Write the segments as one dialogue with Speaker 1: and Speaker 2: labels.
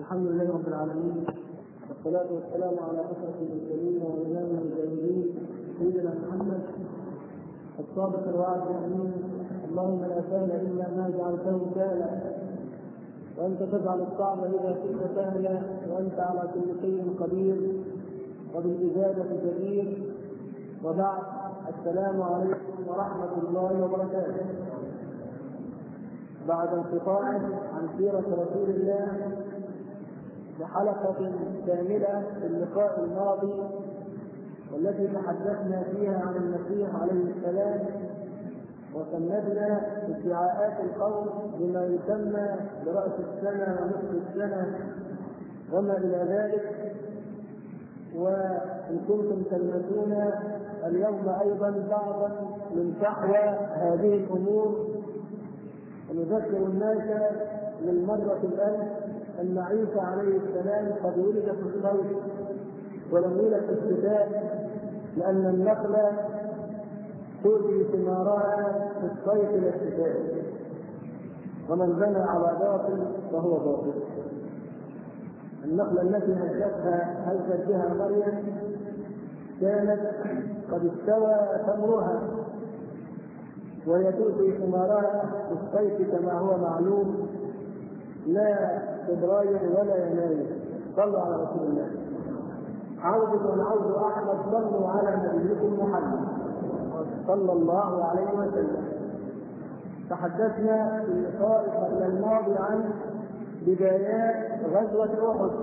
Speaker 1: الحمد لله رب العالمين والصلاة والسلام على أشرف المرسلين وإمام المجاهدين سيدنا محمد الصادق الوعد الأمين اللهم لا سهل إلا ما جعلته سهلا وأنت تجعل الصعب إذا كنت سهلا وأنت على كل شيء قدير وبالإجابة جدير وبعد السلام عليكم ورحمة الله وبركاته بعد انقطاع عن سيرة رسول الله بحلقة كاملة في اللقاء الماضي والتي تحدثنا فيها عن المسيح عليه السلام وسمدنا ادعاءات القوم بما يسمى برأس السنة ونصف السنة وما إلى ذلك وإن كنتم تلمسون اليوم أيضا بعضا من فحوى هذه الأمور ونذكر الناس للمرة الألف أن عيسى عليه السلام قد ولد في الصيف ولم يولد في الشتاء لأن النخلة تؤتي ثمارها في الصيف إلى الشتاء ومن بنى على باطل فهو باطل النخلة التي هزتها هزت بها مريم كانت قد استوى تمرها وهي تؤتي ثمارها في الصيف كما هو معلوم لا فبراير ولا يناير صلوا على رسول الله عوض والعوض احمد صلوا على نبيكم محمد صلى الله عليه وسلم تحدثنا في اللقاء قبل الماضي عن بدايات غزوة أحد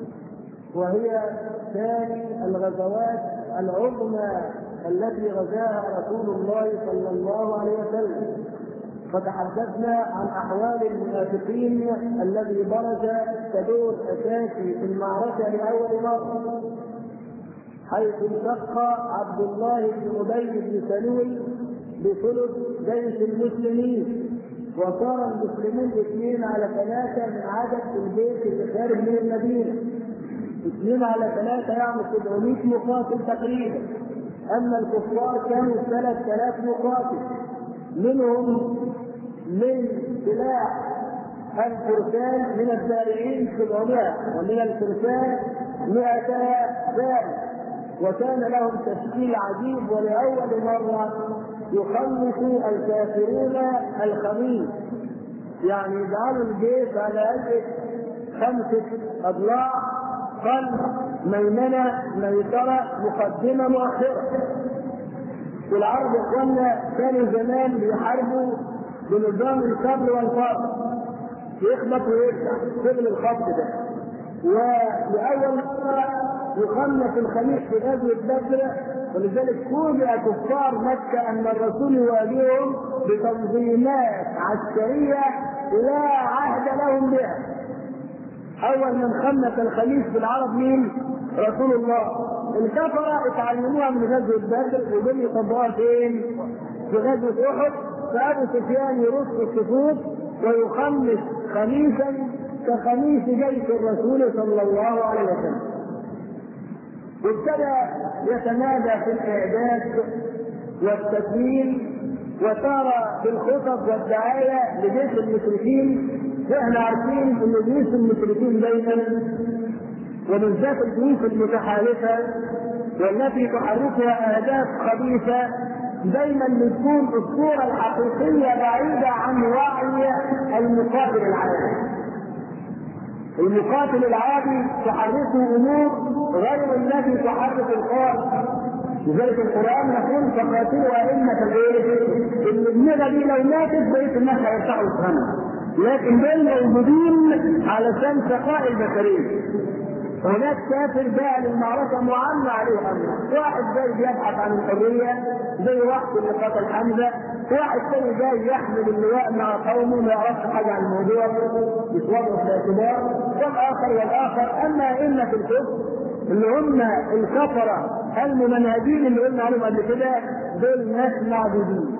Speaker 1: وهي ثاني الغزوات العظمى التي غزاها رسول الله صلى الله عليه وسلم فتحدثنا عن احوال المنافقين الذي برز كدور اساسي في المعركه لاول مره حيث انشق عبد الله بن ابي بن سلول بثلث جيش المسلمين وصار المسلمون اثنين على ثلاثه من عدد البيت اللي خارج من المدينه اثنين على ثلاثه يعني 700 مقاتل تقريبا اما الكفار كانوا 3000 مقاتل منهم من سلاح الفرسان من الزارعين 700 ومن الفرسان 200 زارع وكان لهم تشكيل عجيب ولاول مره يخلص الكافرون الخميس يعني يجعلوا الجيش على هيئه خمسه اضلاع قلب ميمنه ميسره مقدمه مؤخره والعرب اخواننا كانوا زمان بيحاربوا بنظام الصبر والفرق يخبط ويرجع شغل الخط ده ولاول مره يخلص الخميس في غزوه بدر ولذلك فوجئ كفار مكه ان الرسول يواجههم بتنظيمات عسكريه لا عهد لهم بها اول من خمس الخميس في العرب مين؟ رسول الله الكفرة اتعلموها من غزوة بدر ودول يطبقوها فين؟ في غزوة أحد فأبو سفيان يرص الصفوف ويخمس خميسا كخميس جيش الرسول صلى الله عليه وسلم. وابتدى يتنادى في الإعداد والتكوين وصار في الخطب والدعاية لجيش المشركين واحنا عارفين ان جيوش المشركين دايما وبالذات الجيوش المتحالفة والتي تحركها أهداف خبيثة دايما بتكون الصورة الحقيقية بعيدة عن وعي المقاتل العادي. المقاتل العادي تحركه أمور غير التي تحرك القائد. لذلك القرآن يقول فقاتلوا أئمة الإيه؟ الدماغ دي لو ماتت بقيت الناس هيرتاحوا يفهموا. لكن دول موجودين علشان شقاء البشرية. هناك كافر جاء للمعركه معلى عليه امر، واحد جاي بيبحث عن الحريه زي واحد اللي قتل حمزه، واحد ثاني جاي يحمل اللواء مع قومه ما يعرفش حاجه عن الموضوع يتوظف باعتبار، والاخر والاخر، اما ائمه الكفر اللي هم الكفره الممنهجين اللي قلنا عليهم قبل كده دول ناس معبودين.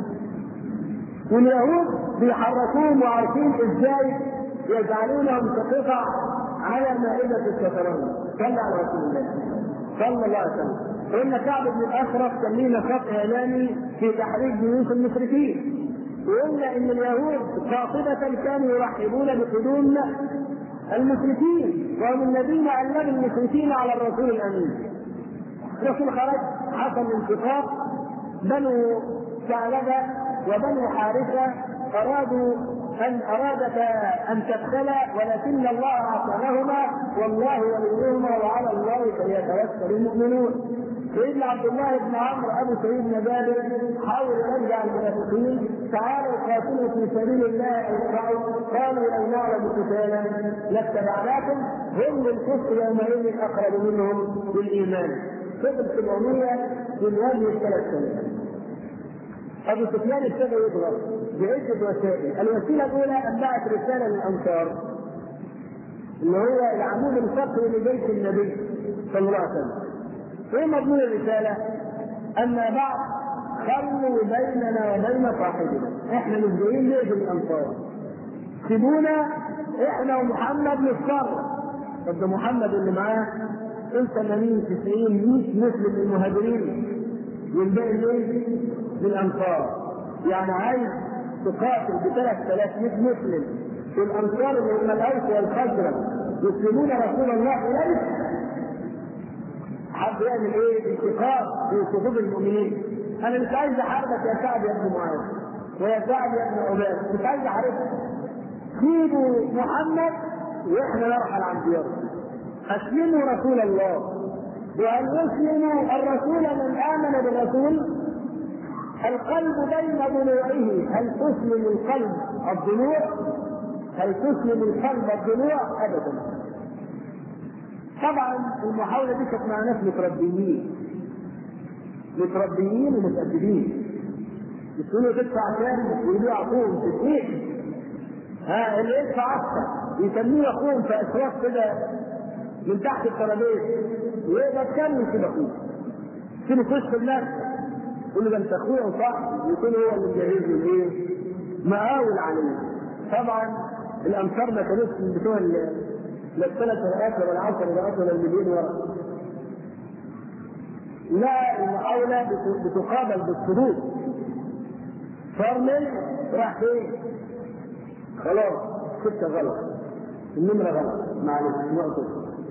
Speaker 1: واليهود بيحركوهم وعارفين ازاي يجعلونهم كقطع على مائدة الشطرنج صلى على رسول الله صلى الله عليه وسلم وإن كعب بن الأشرف كان ليه نشاط إعلامي في تحريك جيوش المشركين وقلنا إن اليهود قاطبة كانوا يرحبون بقدوم المشركين وهم الذين علموا المشركين على الرسول الامين الرسول خرج حصل انشقاق بنو ثعلبه وبنو حارثه ارادوا ان ارادت ان تبتلى ولكن الله اعطاهما والله وليهما وعلى الله فليتوكل المؤمنون سيدنا عبد الله بن عمرو ابو سعيد بن جابر حاول يرجع المنافقين تعالوا قاتلوا في سبيل الله او ادفعوا قالوا لو نعلم قتالا لاتبعناكم هم للكفر يومئذ اقرب منهم للايمان فضل 700 من وجه الثلاث سنوات ابو سفيان ابتدى يضغط بعده وسائل، الوسيله الاولى ان بعث رساله للانصار اللي هو العمود الفقري لبيت النبي صلى الله عليه وسلم. ايه مضمون الرساله؟ اما بعد خلوا بيننا وبين صاحبنا، احنا مش جايين نقتل الانصار. سيبونا احنا ومحمد نتصرف. طب ده محمد اللي معاه 80 90 100 مسلم من المهاجرين والباقي ليه؟ للانصار يعني عايز تقاتل ب 3000 مسلم في الانصار اللي هم الاوس والخزرج يسلمون رسول الله اليه حد يعمل ايه؟ انتقام في صفوف المؤمنين انا مش عايز احاربك يا سعد يا ابن معاذ ويا سعد يا ابن عباد مش عايز احاربك سيبوا محمد واحنا نرحل عن ديارنا اسلموا رسول الله وان يسلموا الرسول من امن بالرسول القلب بين ضلوعه هل تسلم القلب الضلوع؟ هل تسلم القلب الضلوع؟ ابدا. طبعا المحاولة دي كانت مع ناس متربيين. متربيين ومتأدبين. يقولوا تدفع كام؟ يقولوا اخوهم تدفيع. ها اللي يدفع اكثر يسميه اخوهم في اشراف كده من تحت الترابيزه ويقدر كام يسيب اخوه. يسيب كشف الناس يقول له ده انت اخويا وصاحبي يكون هو اللي مجهز له ايه؟ مقاول عليه. طبعا الامصار ما كانوش من بتوع لا الثلاث ورقات ولا العشر ورقات ولا المليون ورقه. لا المقاوله بتقابل بالصدود. فرمل راح فين؟ خلاص سكه غلط. النمره غلط معلش نقطه.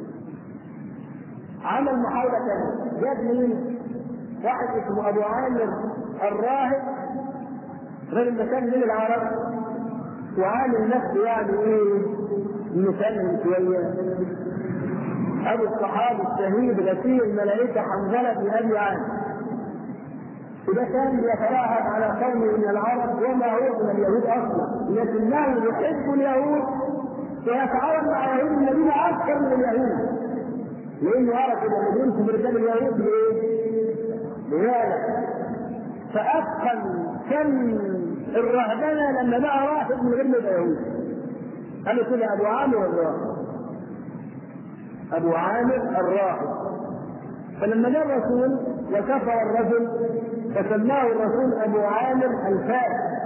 Speaker 1: عمل محاوله ثانيه جاب مين؟ واحد اسمه ابو عامر الراهب راجل مكان من العرب وعامل نفسه يعني ايه مسلم شويه ابو الصحابي الشهيد غسيل الملائكه حنظله بن ابي عامر وده كان يتلاعب على قوم من العرب وما هو من اليهود اصلا لكنه يحب اليهود ويتعاون مع يهود الذين اكثر من اليهود لانه عرف ان اللي بيمشي برجال اليهود بايه؟ لذلك فأثقل كم الرهبنة لما بقى راهب من غير ما يبقى يهودي قالوا كده أبو عامر الراهب أبو عامر الراهب فلما جاء الرسول وكفر الرجل فسماه الرسول أبو عامر الفارس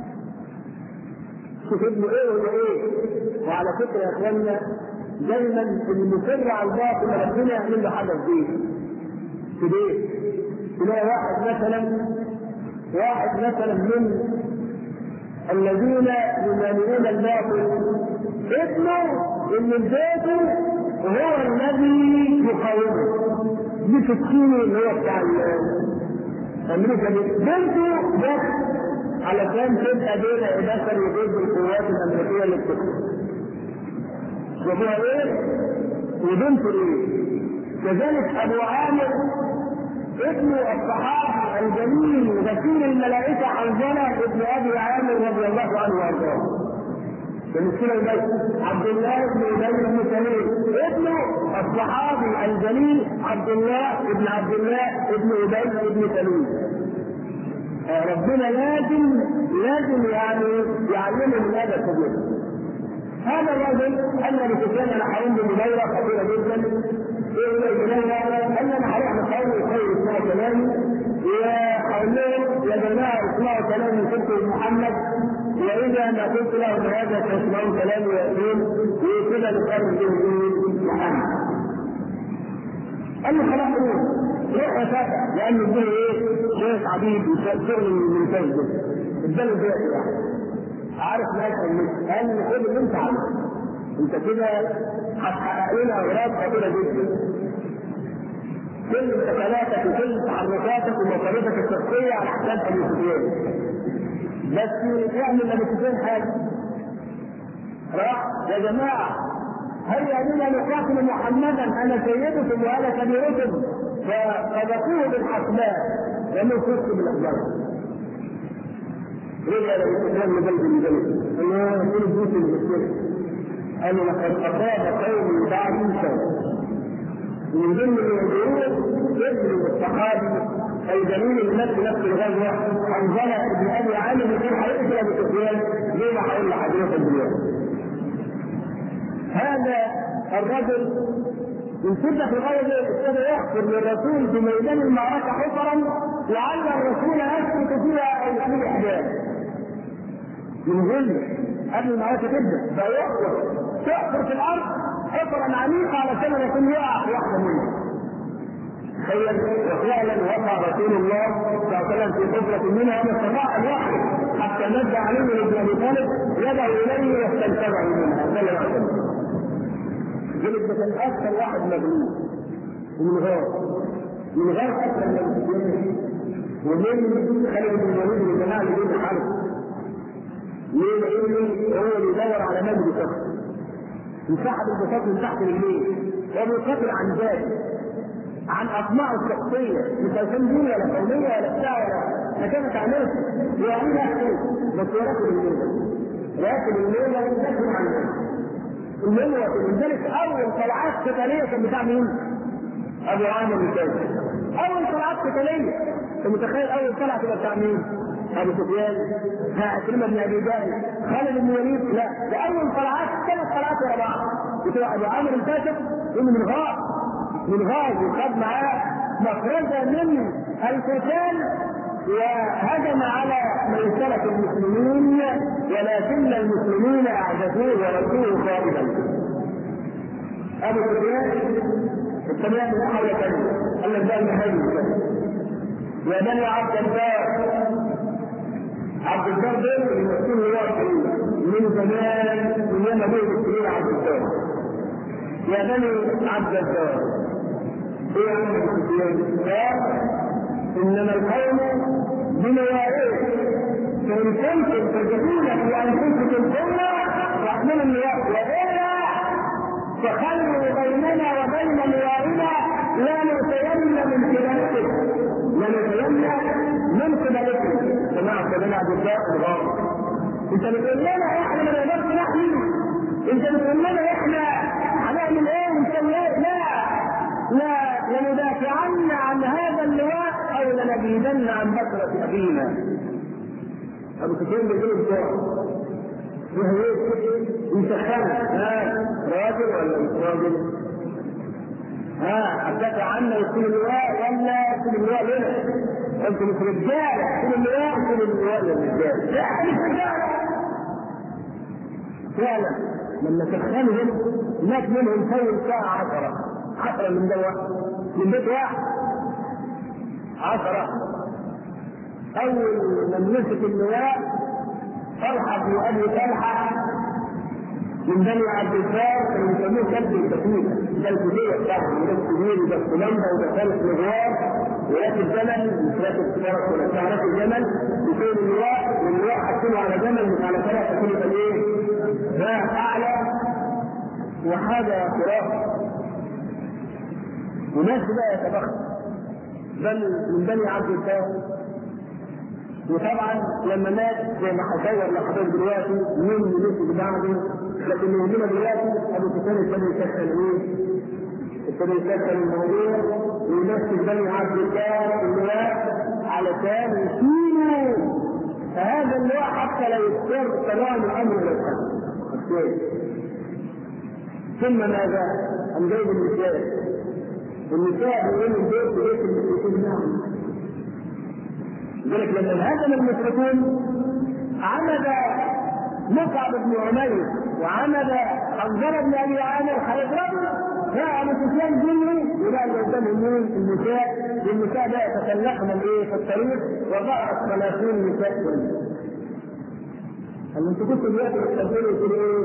Speaker 1: شوف ابنه ايه ولا ايه وعلى فكره يا اخوانا دايما اللي مصر على الباطل ربنا يعمل له حاجه فيه في ليه؟ تلاقي واحد مثلا واحد مثلا من الذين يمانعون الباطل ابنه اللي في بيته هو الذي يقاومه دي تسكينه اللي هو بتاع امريكا دي بنته بس علشان تبقى بين بشر وضد القوات الامريكيه اللي بتكسب وهو ايه؟ وبنته ايه؟ كذلك ابو عامر ابن الصحابي الجليل غسيل الملائكه حنظله ابن ابي عامر رضي الله عنه وارضاه. المشكله بس عبد الله بن ابي بن سليم ابن الصحابي الجليل عبد الله بن عبد الله بن ابي بن سليم. ربنا لازم لازم يعني يعلمه من هذا السبيل. هذا الرجل ان لسفيان انا هقول بمبايره خطيره جدا ان انا هروح لقومي خير اسمع كلامي وهقول لهم يا جماعه اسمعوا كلامي كنت محمد واذا ما قلت لهم هذا فاسمعوا كلامي ويأتون وكده نقرر به محمد قال له خلاص روح روح يا فتى لان الدنيا ايه شيخ عبيد وشغل من كذب اداله بيت يعني عارف ما يفهم قال لي خد اللي انت عايزه انت كده هتحقق لنا اغراض خطيره جدا كل سكناتك وكل تحركاتك ومصاريفك الشخصيه على حساب ابو سفيان بس اعمل ابو سفيان حاجه راح يا جماعه هيا بنا نقاتل محمدا انا سيدكم وانا كبيركم فقذفوه بالحسباء لانه فزت بالاخبار رجع لابو سفيان مجلد المجلد قال له من البيوت المسلمه قال له لقد اصاب قومي بعدي شر من ضمن الوجود ابن الصحابي الجميل اللي مات في نفس الغزوه حنظله بن ابي عامر يقول هيقتل ابو سفيان زي ما هقول لحضرتك دلوقتي. هذا الرجل من شدة الغضب ابتدى يحفر للرسول في ميدان المعركة حفرا لعل الرسول يسقط فيها أو في إحداث. من ظل قبل المعركة تبدأ فيحفر تحفر في الأرض حفرا عميقا علشان الرسول يقع في واحدة منهم. تخيل وفعلا وقع رسول الله صلى الله عليه وسلم في حفرة منها وما استطاع أن يحفر حتى مد علي بن أبي طالب يده إليه واستنتبه منها صلى الله عليه وسلم. جلد ده كان اكثر واحد مجنون ومن غار من غار اكثر من المسلمين ومن خالد بن الوليد من جماعه اللي بين الحرب ليه؟ لان هو اللي يدور على مجد شخص انسحب البساط من تحت رجليه هو بيقاتل عن ذات عن اطماعه الشخصيه مش عشان دين ولا قوميه ولا بتاع ولا مكانه تعمله ويعمل احسن بس يراقب الليله يراقب الليله ويدافع عن نفسه المنوة لذلك أول طلعات قتالية كان بتاع مين؟ أبو عامر الكافر. أول طلعات قتالية أنت متخيل أول طلعة تبقى بتاع مين؟ أبو سفيان ها عكرمة بن أبي جهل خالد بن وليد لا ده أول طلعات ثلاث طلعات ورا بعض بتوع أبو عامر الكافر إنه من غار من غار وخد معاه مخرجة من القتال وهجم على ميسرة المسلمين ولكن المسلمين أعجزوه وردوه خائبا. أبو سفيان السماء من حول كلمة قال لك ده المهيمن يا بني عبد الله عبد الله دول يمثلوا الله من زمان من يوم مولد الكبير عبد الله يا بني عبد الله ايه يا عم ابو سفيان؟ قال انما القوم بنوائيه فان كنتم تجدون في انفسكم ثم فاحملوا النواء والا فخلوا بيننا وبين نوائنا لا نتيمن من قبلكم لا نتيمن من قبلكم جماعه سيدنا عبد الله الغار انت بتقول لنا احنا ما نقدرش نحمي انت بتقول لنا احنا هنعمل ايه ونسوي ايه لا لا لندافعن عن هذا اللواء او لنبيدن عن بكرة ابينا ابو سفيان بيقول ازاي؟ وهو ايه؟ مسخنة ها راجل ولا مش راجل؟ ها ادافع عنه يكون اللواء ولا يكون اللواء لنا؟ انتم مش رجاله يكون اللواء يكون اللواء للرجال لا مش رجاله فعلا لما سخنهم مات منهم فوق ساعة عشرة عشرة من دواء من بيت واحد عشرة أول من مسك اللواء طلحة بن أبي طلحة من بني عبد الفار كانوا يسموه كلب الكتيبة ده الكتيبة بتاعهم وده الكبير وده الكلمبة وده ثالث مغوار وراكب جمل مش راكب فرس ولا بتاع راكب جمل يشيل اللواء واللواء حاطينه على جمل مش على فرس كتيبة ايه؟ ده أعلى وحاجة خرافة وناس بقى يتبخر بل من بني عبد الفار وطبعا لما مات زي ما هصور لحضرتك دلوقتي مين اللي مسك بعده لكن يهمنا دلوقتي ابو سفيان ابتدى يكسر ايه؟ ابتدى يكسر الموضوع ويمسك بني عبد الله اللواء علشان يشيلوا فهذا اللواء حتى لا يضطر تمام الامر الى الحل ثم ماذا؟ أم جايب النساء النساء بيقولوا البيت بيت المشركين نعم لذلك لما انهزم المشركون عمد مصعب بن عمير وعمد حنظله بن ابي عامر هيضربوا لا ابو سفيان جني ولا اللي قدامهم مين؟ النساء والنساء بقى يتسلقن الايه في الطريق وضعت ثلاثين نساء قال انتوا كنتوا دلوقتي بتستقبلوا تقولوا ايه؟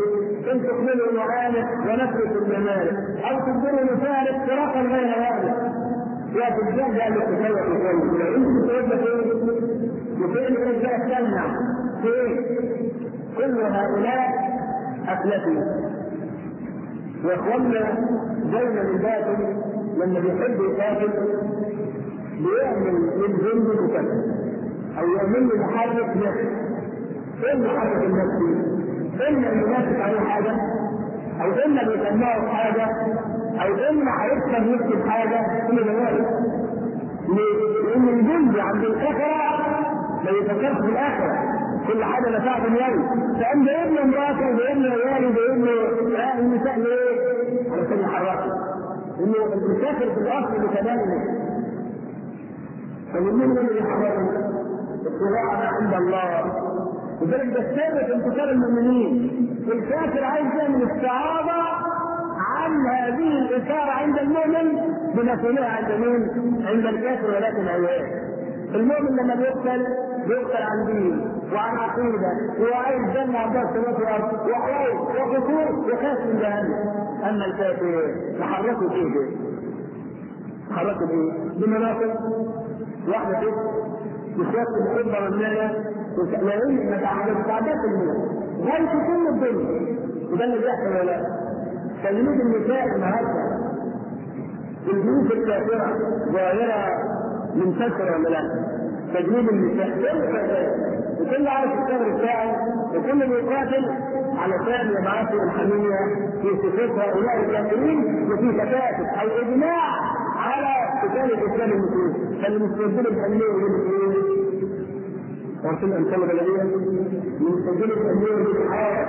Speaker 1: ان تقبلوا نعانق ونفرق الممالك او تقبلوا نفارق فراقا غير ذلك يا تجاه قال لك تسوى تسوي لو انت تتوجه فين؟ وفين الرجال تمنع فين؟ كل هؤلاء افلتوا واخواننا زي من باطل لما بيحب يقاتل بيعمل من جنده مكتب او يعمل له محرك نفسي ايه المحرك النفسي؟ اما ان ينافس عليه حاجه او اما بيسمعه حاجه او اما هيفهم يكتب حاجه كل ده وارد ليه؟ لان الجند عند الاخره ما يفكرش في الاخره كل حاجه نفعت اليوم فقام جايب له مراته وجايب له عياله وجايب له النساء ليه؟ علشان يحركه انه المسافر في الاصل بكلامه فمن اللي يحركه؟ اتباعنا عند الله لذلك ده السر في انتصار المؤمنين الكافر عايز يعمل استعاضه عن هذه الاثاره عند المؤمن بمسؤوليه عند مين؟ عند الكافر ولكن عيال المؤمن لما بيقتل بيقتل عن دين وعن عقيده وعايز جنه عندها السماوات والارض وحوائج وقصور يخاف من جهنم اما الكافر تحركوا بايه؟ تحركوا بايه؟ بمناطق واحده كده بشويه الحب والنايه لان متعدات الملل غير في كل الدنيا وده اللي بيحصل ولا لا تجنيد النساء النهارده البيوت الكافره ظاهره منتشره ولا لا تجنيد النساء كل شغال وكل عارف الشغل بتاعه وكل بيقاتل علشان يبعث الحمية في صفات هؤلاء الكافرين وفي تكاتف او اجماع على قتال الاسلام المسلمين فالمستبدل الحمية والمسلمين وارسل امثال غالبيه من سجل التنميه بالحياه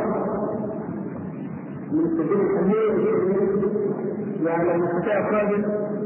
Speaker 1: من سجل التنميه يعني لما تستطيع قادم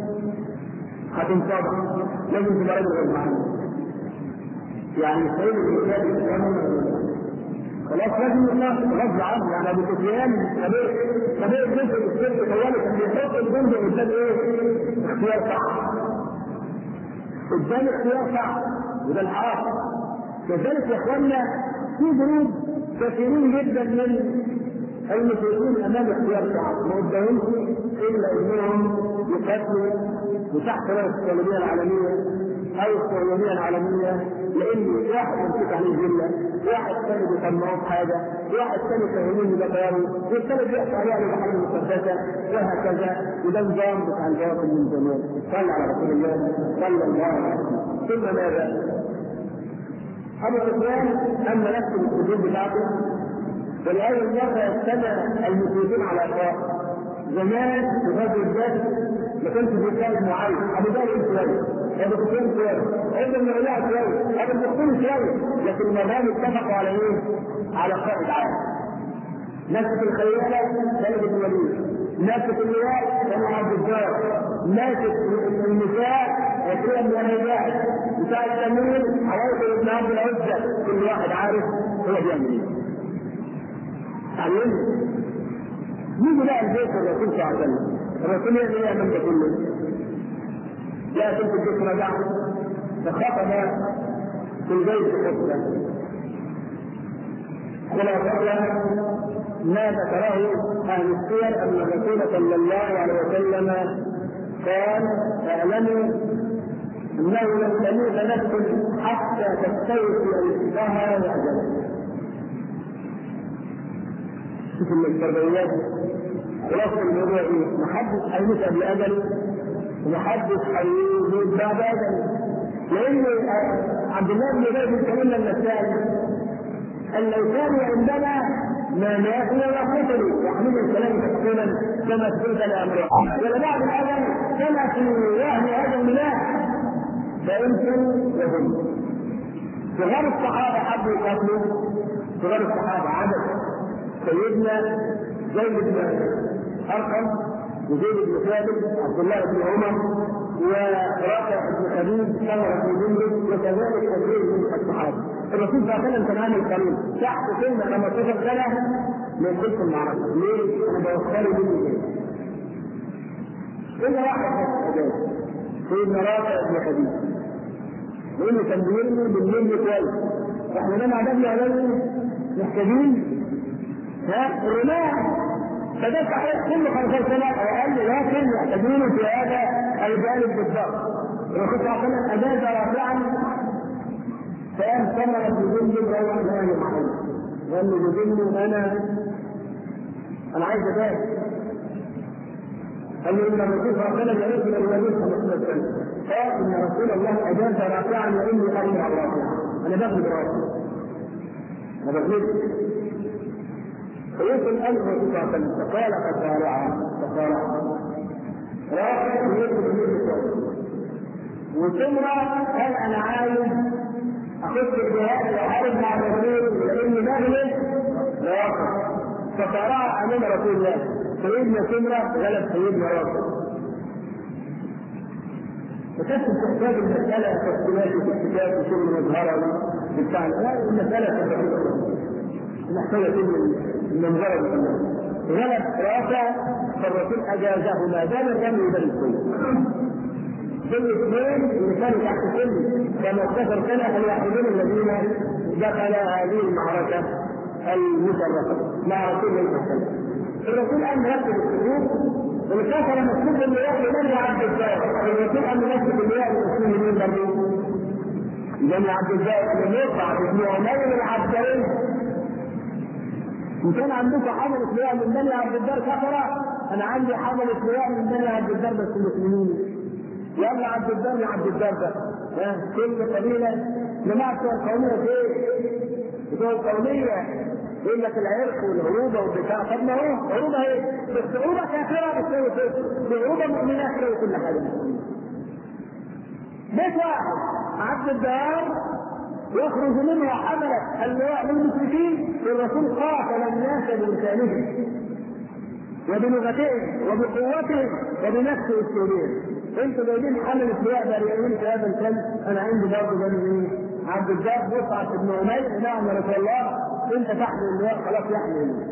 Speaker 1: هتنصاب لازم تبقى راجل غير معانا يعني سيد الاسلام خلاص لازم الناس غصب عنه يعني ابو سفيان طبيعي طبيعي جزء السر طوالي كان بيحط الجند قدام ايه؟ اختيار صح قدام اختيار صح وده الحاصل كذلك يا اخوانا في جنود كثيرين جدا من المسلمين امام اختيار صعب ما قدامهمش الا انهم يقاتلوا وتحت رايه الصليبيه العالميه او الصهيونيه العالميه لان واحد يمسك عليه جله، واحد ثاني بيسمعوه بحاجه، واحد ثاني فاهمين بطياره، والثالث يحكي عليه على البحر المقدسه وهكذا وده نظام بتاع الباطل من زمان، صلى على رسول الله صلى الله عليه وسلم، ثم ماذا؟ ابو سفيان اما نفس السجود بتاعته ولأول مرة يجتمع المسلمين على اخلاق زمان في غزوة الجد ما كانش في قائد معين ابو جهل شوية ابو سفيان شوية ابن المعلاء شوية ابو الدكتور شوية لكن المدام اتفقوا على ايه؟ على قائد عام نفس الخيالة خالد بن الوليد ماسك اللواء كان عبد الجار ماسك النساء عكرمة بن ابي جهل بتاع التمويل حواصل بن عبد العزة كل واحد عارف هو بيعمل ايه تعلمني نيجي بقى البيت الرسول صلى الله عليه وسلم الرسول يعمل ايه من ده كله؟ جاء بنت البيت رجع فخطب في البيت خطبه خلاصة ما ذكره اهل السير ان الرسول صلى الله عليه وسلم قال اعلموا انه لن تموت نفس حتى تستوفي رزقها واجلها. شوف التربيات خلاصة الموضوع ايه؟ محدش هيموت قبل اجله ومحدش هيموت بعد اجله. لان عبد الله بن ابي بن النسائي ان لو كانوا عندنا ما ماتوا ولا قتلوا يحمل الكلام تقريبا كما تقول الامر ولا بعد الاذى كما في وهم هذا الميلاد فانتم وهم صغار الصحابه حبوا يقاتلوا صغار الصحابه عدد سيدنا زيد بن ارقم وزيد بن ثابت عبد الله بن عمر ورافع بن خديج ثمرة بن جندب وكذلك كثير من الصحابة. الرسول صلى الله عليه وسلم كان عامل قانون تحت سن 15 سنة ما يدخلش المعركة، ليه؟ أنا بوصله مني كده. إلا واحد بس أجاز سيدنا رافع بن خديج. لأنه كان بيرمي بالليل كويس. إحنا لما عددنا عليه محتاجين ها الرماة فده صحيح كل 15 سنه او اقل لكن يحتاجون في هذا الجانب بالضبط الرسول صلى الله عليه وسلم اجاز رافعا فقام ثمرة بجند روح لا محمد قال له بجند انا انا عايز ابات قال له ان الرسول صلى الله عليه وسلم يرد الى النبي صلى الله عليه وسلم قال ان رسول الله اجاز رافعا واني ارجع رافعا انا باخد رافع انا بغلبك فيوصل امر الرسول صلى الله عليه وسلم فقال فصارعا فصارعا رافع يدخل النبي وسمرة قال انا عايز اخش الجهاد واحارب مع الرسول لاني بغلب رافع فصارع امام رسول الله سيدنا سمرة غلب سيدنا رافع فكانت تحتاج المسألة تفصيلات وتكتيكات وشغل مظهرة بتاع لا المسألة محتاجة كل المنظرة غلب رافع فالرسول أجازهما دام كان يبني كل اثنين اللي كانوا تحت كل 15 سنة الوحيدين الذين دخل هذه المعركة المشرفة مع رسول الله صلى الله عليه وسلم. الرسول قام يرتب الصفوف والكفر مكتوب اللواء لمن عبد الزاهد الرسول قام يرتب اللواء للمسلمين برضه بني عبد الزاهد بن مصعب بن عمير العبدين ان كان عندكم حملة لواء من بني عبد الدار كفرة انا عندي حملة لواء من بني عبد الدار بس مسلمين يلا عبد الدار يا عبد الدار ده ها كل قبيلة جماعة بتوع القومية ايه؟ بتوع القومية يقول لك العرق والعروبه والبتاع طب ما هو عروبه ايه؟ بس عروبه كافره بتساوي كده عروبه مؤمنه تساوي كل حاجه بيت واحد عبد الدار يخرج منه حملة اللواء للمشركين الرسول قاتل الناس بلسانهم وبلغتهم وبقوتهم وبنفس اسلوبهم انتوا جايبين حمل اللواء بريئين في هذا الكلب انا عندي برضه بني عبد الدار مصعب بن عمير نعم يا رسول الله انت تحمل اللواء خلاص يحمل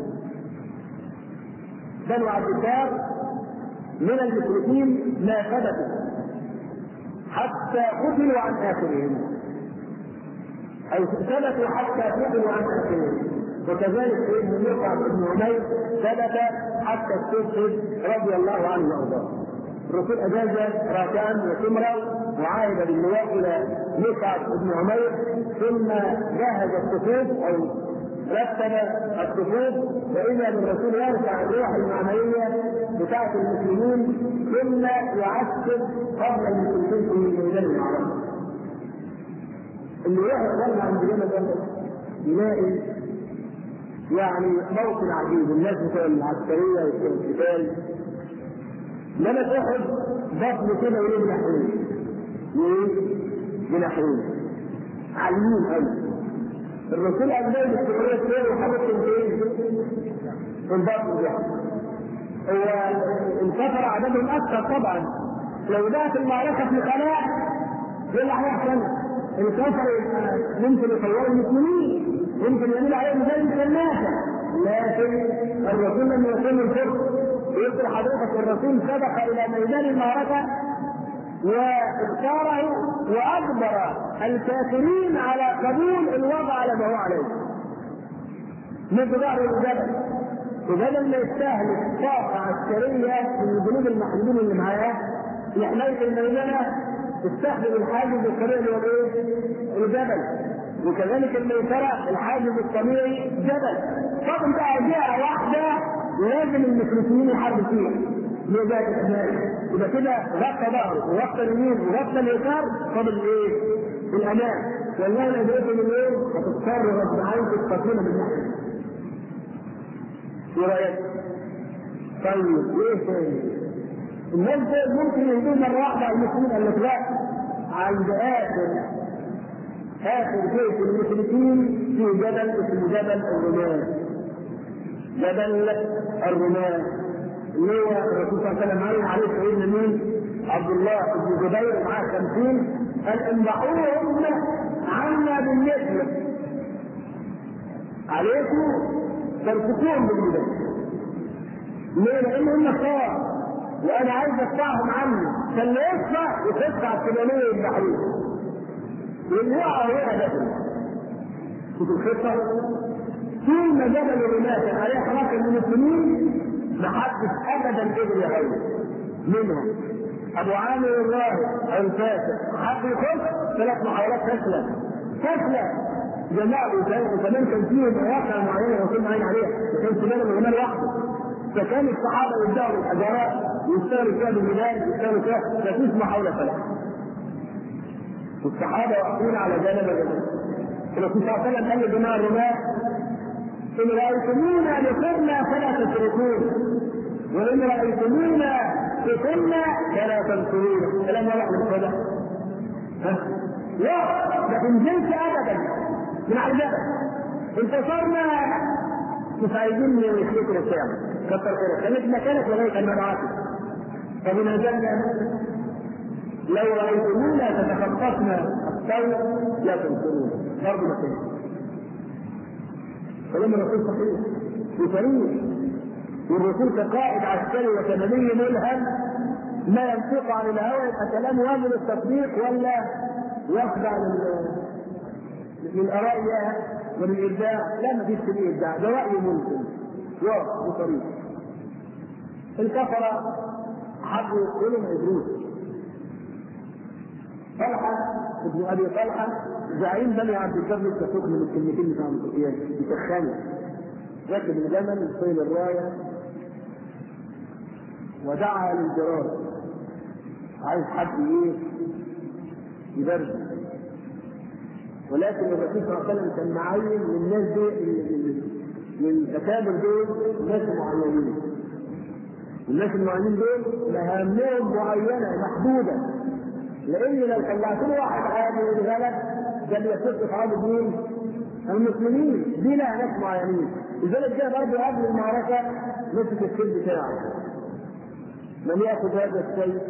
Speaker 1: بنو عبد الدار من المشركين ما ثبتوا حتى قتلوا عن اخرهم او ثبتوا حتى قتلوا عن اخرهم وكذلك سيدنا مصعب بن عمير ثبت حتى استشهد رضي الله عنه وارضاه الرسول اجاز راكان وسمرة وعاهد باللواء الى مصعب بن عمير ثم جهز الصفوف او رتب الصفوف فاذا بالرسول يرفع الروح المعنويه بتاعه المسلمين ثم يعسكر قبل المسلمين في ميدان المعركه. اللي يروح يتولى عند جبل يلاقي يعني موطن عجيب الناس بتوع العسكريه وبتوع القتال لما تاخد بطن كده وليه جناحين وايه؟ جناحين عاليين قوي الرسول قال لهم السفرية الثانية وحاطط ايه؟ في البطن ده هو الكفر عددهم اكثر طبعا لو دخلت المعركة في قناة ايه اللي هيحصل؟ الكفر ممكن يصوروا المسلمين يمكن يعمل عليهم زي الكناسة لكن الرسول لم يكن الفرق يقول حضرتك الرسول سبق الى ميدان المعركه واختاره واجبر الكافرين على قبول الوضع على ما هو عليه. من ظهر الجبل وبدل ما يستهلك طاقه عسكريه من الجنود المحدودين اللي معاه في حمايه الميدانه استخدم الحاجز الطبيعي اللي هو ايه؟ الجبل وكذلك الميسره الحاجز الطبيعي جبل فاضل بقى جهه واحده لازم المشركين يحاربوا فيها لذات الاسماء يبقى كده غطى ظهره وغطى اليمين وغطى اليسار فاضل ايه؟ الامان والله لو بقيت من ايه؟ هتضطر غصب عنك تستقيم من ناحيه ايه رايك؟ طيب ايه تاني؟ الناس دول ممكن يهدوا مره واحده على المسلمين قال لك لا عند اخر اخر بيت المشركين في جبل اسمه جبل الرمال جبل الرمال اللي هو الرسول صلى الله عليه وسلم عليه عليه سيدنا مين؟ عبد الله بن جبير معاه 50 قال امنحوهم عنا بالنسبة عليكم ترتكون بالجبال ليه؟ لان هم كفار وانا عايز ادفعهم عني فاللي يدفع يخش على السودانيه البحريه واللي يقع يقع ده شوف الخطه طول ما جبل الرماة كان عليه حركه من السنين ما حدش ابدا قدر يحول منهم ابو عامر الراهب او الفاسق حد يخش ثلاث محاولات فاشله فاشله جماعه وكمان كان فيهم مواقع معينه الرسول معين عليها ما كانش بالهم الغمال لوحده فكان الصحابه يبداوا بالحجارات ويشتغلوا فيها بالميلاد ويشتغلوا فيها مفيش محاوله فلاح والصحابه واقفين على جانب الرمال الرسول صلى الله عليه وسلم قال لجماعه الرماة إن رأيتمونا لقرنا فلا تتركون وإن رأيتمونا فتنا فلا تنصرون كلام واضح من كده لا ده من جنس أبدا من عجبة انتصرنا مش عايزين نخلق الشام كتر خيرك خليك مكانك لغاية أن نبعثك فمن جنة لو رأيتمونا تتخطفنا الطير لا تنصرون برضه مكان كلام الرسول صحيح وصريح والرسول كقائد عسكري وكنبي ملهم ما ينطق عن الهوى يبقى كلام واجب التصديق ولا يخضع للاراء وللابداع لا ما فيش فيه ابداع ده راي ممكن واضح وصريح الكفره حبوا يقولوا ما يدروش طلحه ابن ابي طلحه زعيم بني عبد الكرم لسه من الكلمتين بتاع القرآن يسخنوا ركب الجمل طيل الرايه ودعا للجرار عايز حد ايه يبرد ولكن الرسول صلى الله عليه وسلم كان معين للناس دي من الاكابر دول ناس معينين الناس المعينين دول مهامهم معينه محدوده لان لو طلعت له واحد عادي والغلب ده بيصير في عرض مين؟ المسلمين دي لها ناس معينين لذلك جاء برضه قبل المعركه مسك السيف بتاعه من ياخذ هذا السيف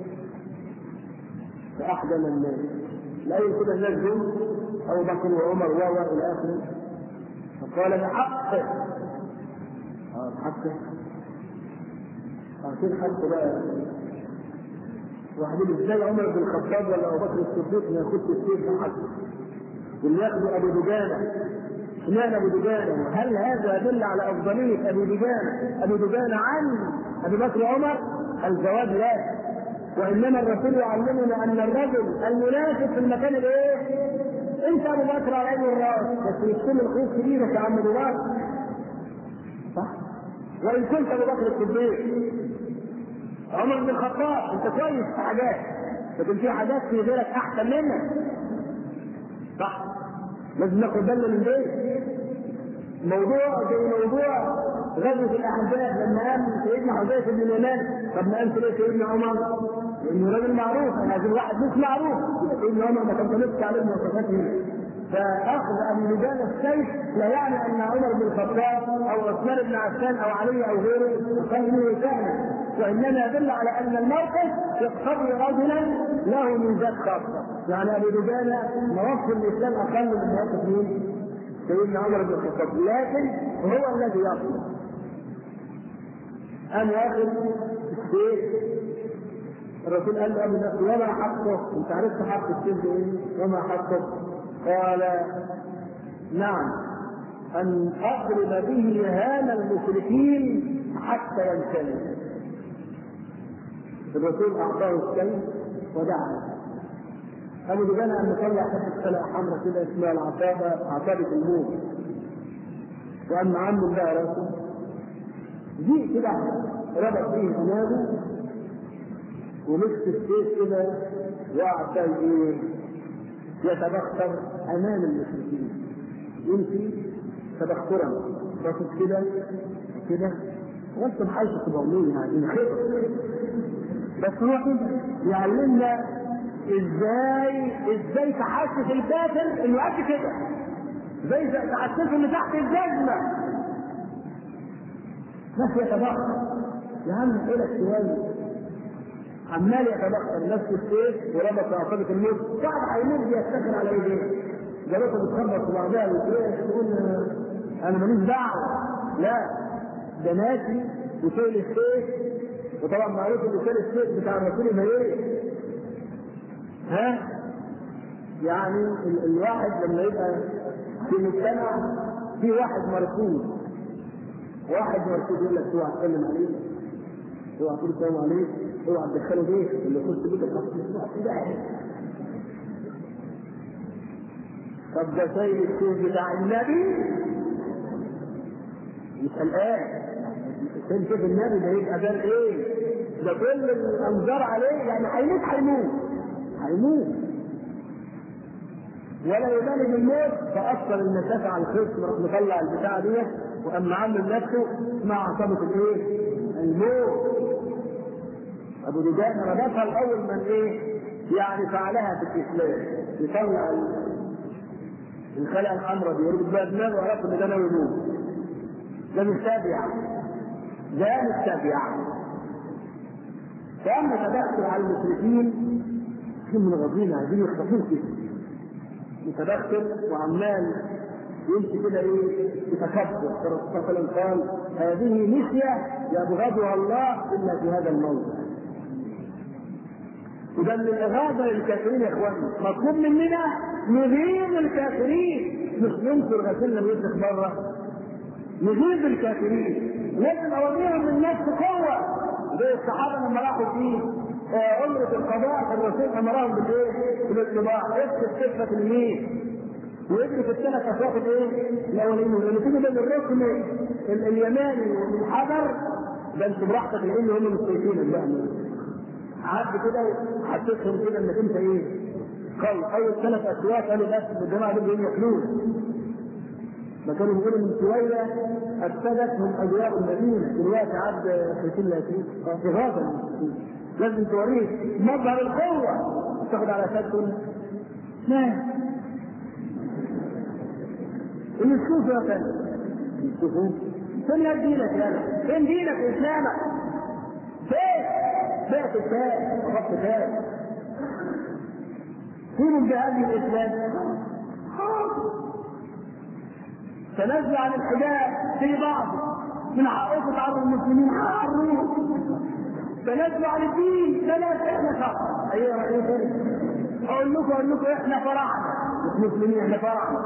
Speaker 1: فاحجم الناس لا يمكن الناس دول ابو بكر وعمر و الى اخره فقال بحقه اه بحقه اه فين حقه بقى واحد ازاي عمر بن الخطاب ولا ابو بكر الصديق ما ياخدش السيف بحقه واللي ياخده ابو دجانه اشمعنى ابو دجانه؟ هل هذا يدل على افضليه ابي دجانه ابي دجانه عن ابي بكر وعمر؟ الجواب لا وانما الرسول يعلمنا ان الرجل المناسب في المكان الايه؟ انت ابو بكر على عين الراس بس يشتم الخوف في ايدك يا عم ابو بكر صح؟ وان كنت ابو بكر الصديق عمر بن الخطاب انت كويس في حاجات لكن في حاجات في غيرك احسن منك صح لازم ناخد بالنا من دي موضوع زي موضوع غزوة الأحزاب لما قام سيدنا حذيفة بن اليمان طب ما قام ليه سيدنا عمر؟ لأنه راجل معروف أنا عايز واحد مش معروف سيدنا عمر ما كان بنفس عليه مواصفاته فأخذ أبي لجان السيف لا يعني أن عمر بن الخطاب أو عثمان بن عفان أو علي أو غيره كان منه سهلا وإنما يدل على أن الموقف يقتضي رجلا له ميزات خاصة يعني أبي دجانة مواقف الإسلام أقل من مواقف مين؟ سيدنا عمر بن الخطاب لكن هو الذي يصل قام واخد السيف الرسول قال له ابو بكر وما حقه؟ انت عرفت حق السيف ايه؟ وما حقه؟ قال نعم ان اضرب به هان المشركين حتى يمتلئ الرسول اعطاه السيف ودعا ابو دجان ان نطلع حته سلعه حمراء كده اسمها العصابه عصابه الموت وان معمم بقى راسه جيء كده ربط فيه عنابه ومسك السيف كده وقعد ايه يتبختر امام المشركين يمشي تبخترا باصص كده كده وانت بحيث 700 يعني الخير بس هو كده يعلمنا ازاي ازاي تحسس الباطل انه قد كده زي تحسسه اللي تحت الجزمه ناس يتبختر يا عم حيلك شويه عمال يتبختر نفس السيف وربط عصابه الموت صعب هيموت بيفتكر على ايديه جابته بتخبط في بعضها تقول انا ماليش دعوه لا ده ناسي وشايل السيف وطبعا معروف اللي شايل السيف بتاع الرسول ما ايه ها يعني ال الواحد لما يبقى في مجتمع في واحد مرفوض واحد مرفوض يقول لك اوعى تسلم عليه اوعى تقول السلام عليه اوعى تدخله بيت اللي يخش بيتك طب ده سيد السيف بتاع النبي مش الآن عشان شوف النبي ده يبقى ده ايه؟ ده كل الانظار عليه يعني هيموت هيموت هيموت ولا يبالي بالموت فاثر المسافه على الخصم راح مطلع البتاعه دي وقام عامل نفسه مع عصابه الايه؟ الموت ابو دجان ربطها الاول من ايه؟ يعني فعلها في الاسلام يطلع الخلقه الحمراء دي يربط بها دماغه وعرف ان ده ناوي يموت ده متابع ده متابع فأما تدخل على المشركين في من غضين عايزين يخطفوه كده متدخل وعمال يمشي كده ايه يتكبر الرسول صلى الله عليه وسلم قال هذه نسية يبغضها الله الا في هذا الموضع وده من الاغاظه للكافرين يا اخواني مطلوب مننا نغيظ الكافرين مش ننكر غسلنا ويدخل بره نغيظ الكافرين لازم اوريهم من نفس قوه زي الصحابه لما راحوا في عمرة القضاء الرسول امرهم بالايه؟ بالاطلاع اكتب كفة اليمين ويجري في الثلاث اشواط الايه؟ الاولين لما تيجي بين الركن اليماني والحجر ده انت براحتك لان هم مش شايفينك بقى عد كده حسيتهم كده انك انت ايه؟ قوي اول ثلاث اشواط قالوا بس الجماعه دول ياكلون ما كانوا بيقولوا من شويه افسدتهم اجواء المدينه دلوقتي عد 30 30 اغاظه لازم توريه مظهر القوه تاخد على اساس لا اللي تشوفه يا فندم تشوفوه فين دينك يا فين دينك واسلامك؟ فين؟ بعت التاج وقفت تاج فين الجهاد الاسلام؟ تنزل عن الحجاب في بعض من حقكم تعرضوا المسلمين حرروه تنزل عن الدين ثلاث احنا شر ايوه رئيس اقول لكم اقول لكم احنا فرعنا مش مسلمين احنا فرعنا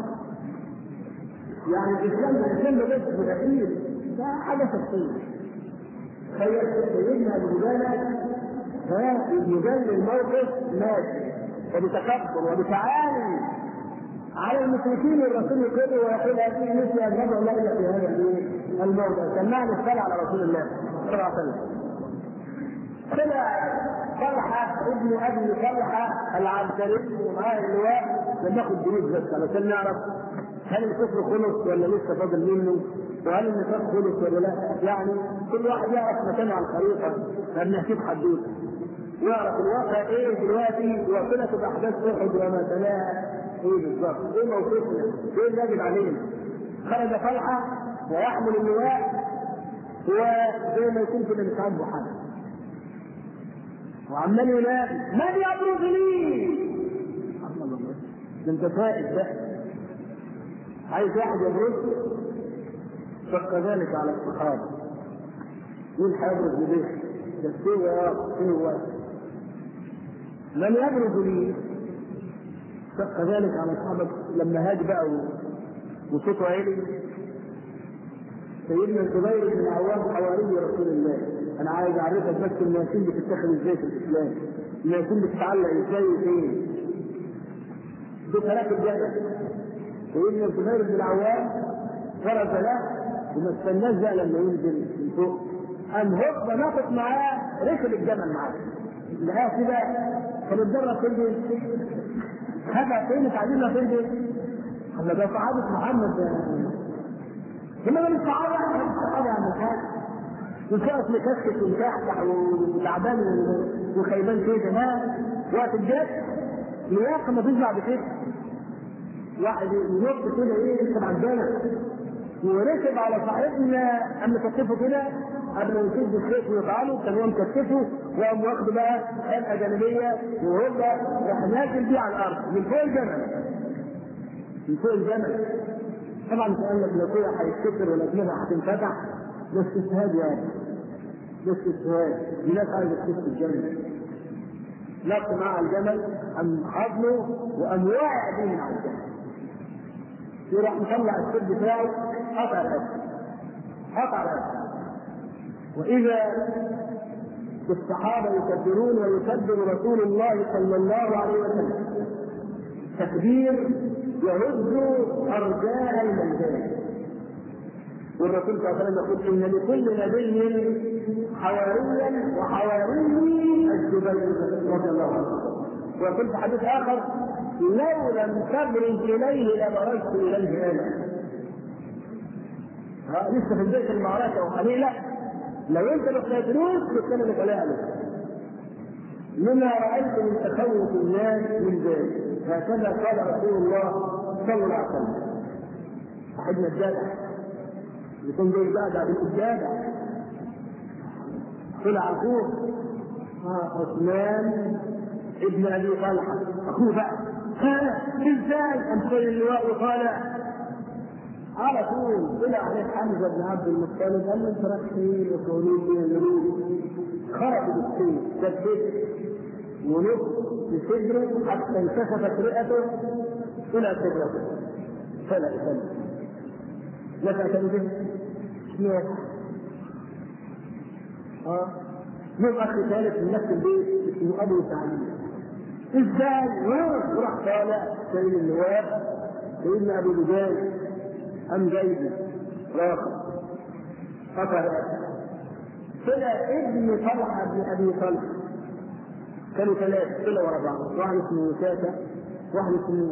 Speaker 1: يعني الاسلام الاسلام ده بس الاخير ده حاجه شخصيه تخيل سيدنا ابو جبالة يجل الموقف ماشي وبتكبر وبتعالي على المشركين الرسول يقول ويقول هذه مثل ان ندعو الله الا في هذا الموضع سمعنا الصلاه على رسول الله صلى الله عليه وسلم طلع طلحه ابن ابي طلحه العنتري ومعاه اللواء بناخد دروس بس علشان نعرف هل الكفر خلص ولا لسه فاضل منه وهل النفاق خلص ولا لا يعني كل واحد يعرف مكانه على الخريطه لما نحكي حدوته يعرف الواقع ايه دلوقتي وصلت باحداث احد وما تلاها ايه بالظبط؟ ايه موقفنا؟ ايه اللي يجب علينا؟ خرج طلحه ويحمل اللواء وزي ما يكون كده مش عاجبه حد. وعمال ينادي من يبرز لي؟ ده انت فائز بقى. عايز واحد يبرز شق ذلك على الصحابه. مين هيبرز لبيت؟ ده سوى سوى من يبرز لي؟ شق ذلك على اصحابك لما هاج بقى وصوته عالي سيدنا الزبير بن العوام حواري رسول الله انا عايز اعرفك بس المياسين بتتخذ ازاي في الاسلام المياسين بتتعلق ازاي وفين دي ثلاث الجبل سيدنا الزبير بن العوام فرز له وما استناش بقى لما ينزل من فوق قام هوب ناقص معاه ركب الجمل معاه لقاه كده كان اتدرب في هذا فين تعليمنا فين دي؟ اما ده صحابة محمد هم من الصحابة الصحابة عن الحاج وشاف مكسك ومكحكح وتعبان وخيبان كده ما وقت الجد لياقة ما فيش بعد كده واحد ينط كده ايه يركب على الجنة وركب على صاحبنا قام مكتفه كده قبل ما يشد الخيط ويطعنه كان هو مكتفه وقام واخده بقى حلقه جانبيه وهو راح نازل بيه على الارض من فوق الجمل من فوق الجمل طبعا سؤال لك لا كده هيتكسر ولا دماغها هتنفتح ده استشهاد يعني ده استشهاد الناس عايزه تخش الجنه نط مع الجمل قام حضنه وقام واقع بيه مع الجمل يروح مطلع السر بتاعه قطع الأسد قطع الأسد وإذا الصحابة يكبرون ويكبر رسول الله صلى الله عليه وسلم تكبير يهز أرجاء الميدان والرسول صلى الله عليه وسلم يقول إن لكل نبي حواريا وحواري الزبير رضي الله عنه ويقول في حديث آخر لو لم تبرز إليه لبرزت إليه أنا لسه في بداية المعركة وقليلة لو أنت ما قتلتلوش كنت أنا اللي لما رأيت من تخوف الناس من ذلك هكذا قال رسول الله صلى الله عليه وسلم صاحبنا الجدع يكون جاي بعد بالإجابة طلع أخوه عثمان ابن أبي طلحة أخوه بقى قال ازاي امثال اللواء وقال على طول طلع عليه حمزه بن عبد المطلب قال له انت رايح فين وتوليد فين خرج بالسيف سدد ونص بصدره حتى انكشفت رئته الى صدرته فلا يسلم متى كان به؟ شنو اه يوم اخي ثالث من نفس البيت اسمه ابو سعيد ازاي؟ وراح طالع سيد النواب سيدنا ابو دجال ام جايبه راقب قطع طلع ابن طلحه بن ابي طلحه كانوا ثلاثة طلعوا ورا بعض واحد اسمه وساسة واحد اسمه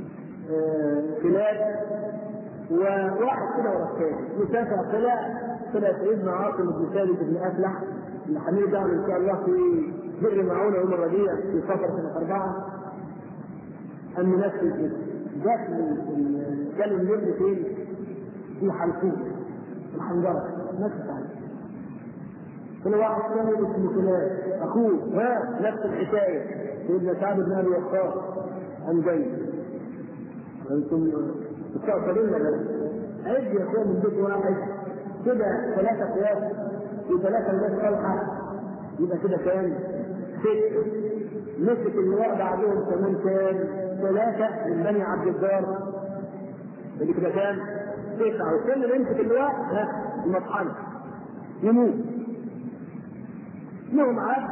Speaker 1: كلاب وواحد كده ورا الثاني وساسة طلع طلع سيدنا عاصم بن ثابت بن افلح اللي هنرجع ان شاء الله في بر معونه يوم الربيع في سفر سنه اربعه ان نفس الاسم جات كان النمر فين؟ في حلقوم الحنجره نفس الحاجه كل واحد ثاني اسمه كلاب اخوه ها نفس الحكايه سيدنا سعد بن ابي وقاص عن جيد انتم مستقبلين ولا عد يا اخوان من بيت واحد كده ثلاثه قياس وثلاثه ناس صالحه يبقى كده كام؟ ست مسك اللواء بعدهم كمان كام؟ ثلاثه من بني عبد الدار اللي كده كام؟ تسعه وكل اللي يمسك اللواء ها المطحنه يموت لهم عبد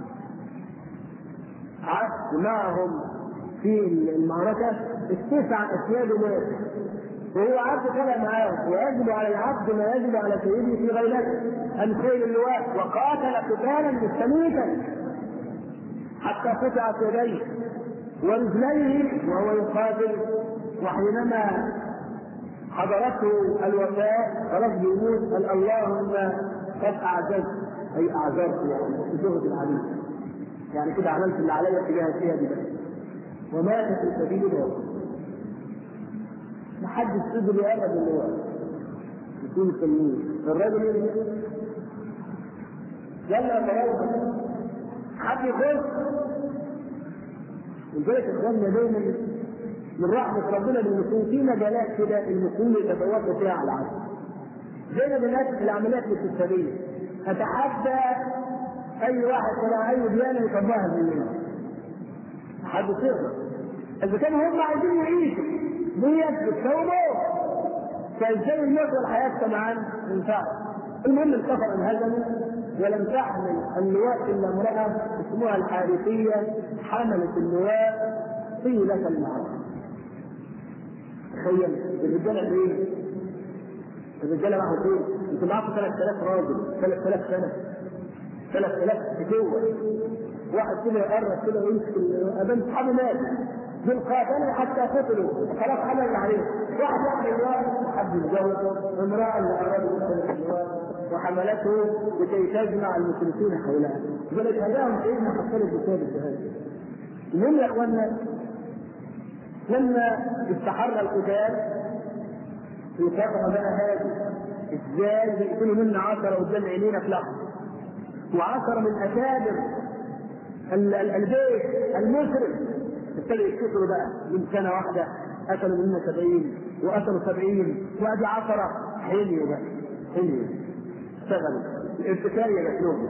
Speaker 1: عبد معهم في المعركة التسع أسياد مات وهو عبد طلع معاه ويجب على العبد ما يجب على سيده في غيرته أن خيل اللواء وقاتل قتالا مستميتا حتى قطعت يديه ورجليه وهو يقاتل وحينما حضرته الوفاة خلاص بيموت قال اللهم قد أعجزت اي اعذرت يعني في لغه العبيد يعني كده عملت اللي عليا تجاه فيها دي بس ومات في سبيل الله ما حدش قدر يقرب اللي هو يكون التلميذ الراجل يرجع يلا يا حد يخش ولذلك اخواننا دايما من رحمه ربنا ان يكون في مجالات كده المسلمين يتفوقوا فيها على العكس زي ما بنات العمليات الاستشاريه اتحدى اي واحد ولا اي ديانه يطبقها مننا حد يقدر اذا كانوا هم عايزين يعيشوا ديت بالتوبه فازاي الموت والحياه معا ما ينفعش المهم الكفر انهزموا ولم تحمل اللواء الا امراه اسمها الحارثيه حملت اللواء طيله المعركه تخيل الرجاله ايه؟ الرجاله راحوا فين؟ انتوا معاكم 3000 راجل 3000 سنه 3000 فتوه واحد كده يقرب كده ويمسك ابان اصحابه مات دول قاتلوا حتى قتلوا خلاص عمل اللي عليه واحد يعمل الواحد حد يتجوز امراه اللي قربت تدخل الجواز وحملته لكي تجمع المشركين حولها لذلك هداهم سيدنا حصل بسبب الجهاد المهم يا اخوانا لما استحر القتال في فتره بقى هذه ازاي بيقتلوا منا عشرة قدام عينينا في لحظه وعشرة من اكابر البيت المشرك ابتدوا يقتلوا بقى من سنه واحده قتلوا منا سبعين وقتلوا سبعين وادي عشرة حليوا بقى حليوا اشتغلوا الارتكارية جات لهم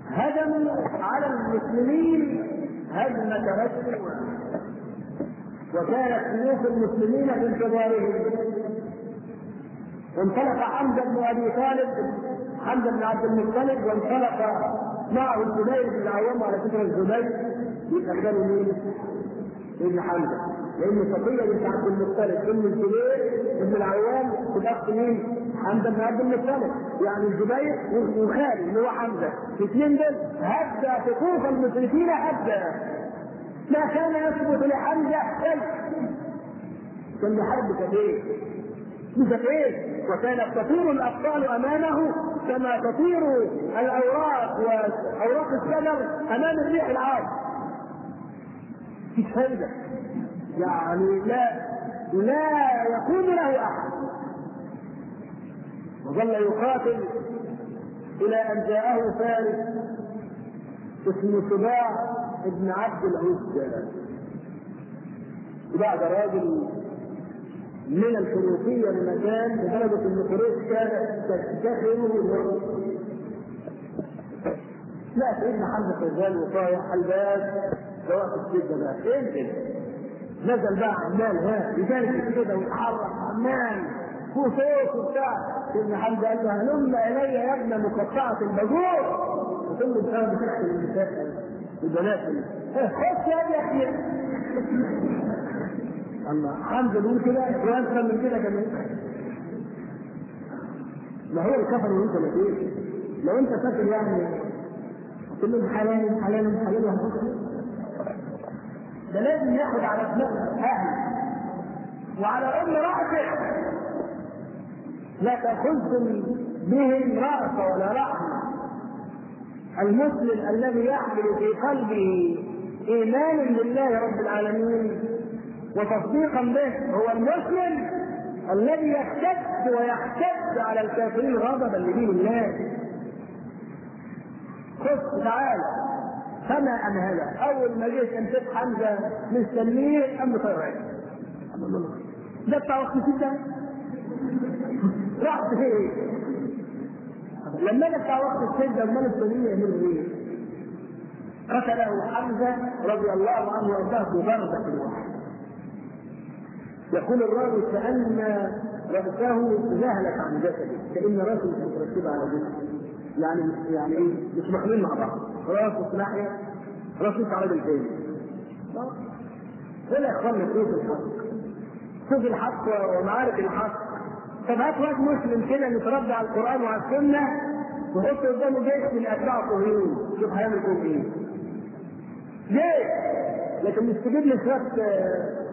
Speaker 1: هجموا على المسلمين هجمة رسم وكانت سيوف المسلمين في انتظارهم وانطلق حمزه بن ابي طالب حمزه بن عبد المطلب وانطلق معه الزبير بن العوام على فكره الزبير يتخيلوا مين؟ ابن حمزه لان صفيه بنت عبد المطلب ام الزبير بن العوام الاخ مين؟ حمزه بن عبد المطلب يعني الزبير وخالد اللي هو حمزه الاثنين دول هدى صفوف المشركين هدى ما كان يثبت لحمزه شيء كان بحرب كبير بسفين وكانت تطير الابطال امامه كما تطير الاوراق واوراق الشجر امام الريح العاصف مفيش فايده يعني لا لا يكون له احد وظل يقاتل الى ان جاءه فارس اسمه سباع ابن عبد العزى سباع ده راجل من الحروفية لمكان لدرجة ان قريش كانت تفتخر لا سيدنا حمزة شغال وطايح الباب سواء في السجن بقى انزل نزل بقى عمال ها يجري كده ويتحرك عمال فوق صوت وبتاع سيدنا حمزة قال له هلم الي يا ابن مقطعة البجور وكل الانسان بتحكي للنساء البنات خش يا ابني الله حمزه بيقول كده واكثر من كده كمان ما هو الكفر وانت ما فيش لو انت فاكر يعني تقول لهم حلال حلال حلال ده لازم ياخد على دماغه اهل وعلى ام راسه لا تاخذكم بهم رأس ولا رحمه المسلم الذي يحمل في قلبه ايمان بالله رب العالمين وتصديقا به هو المسلم الذي يشتد ويحتد على الكافرين غضبا لدين الله خذ تعالى فما ان هذا اول ما جيت امسك حمزه مستنيه قام طير ده بتاع وقت ده رحت فين لما جه بتاع وقت السجده امال السنيه يعملوا ايه؟ قتله حمزه رضي الله عنه وارضاه بضربه الواحد يقول الراوي كأن رأسه ذهلت عن جسده كأن رأسه مش مترتبة على جسده يعني يعني ايه مش مخلوقين مع بعض راسه في ناحية راسه على راجل تاني ولا يا اخوانا شوف الحق شوف الحق ومعارك الحق طب هات واحد مسلم كده متربى على القرآن وعلى السنة وحط قدامه جيش من أتباع الطهيون شوف هيعمل فيهم ايه جيش لكن مش تجيب لي شوية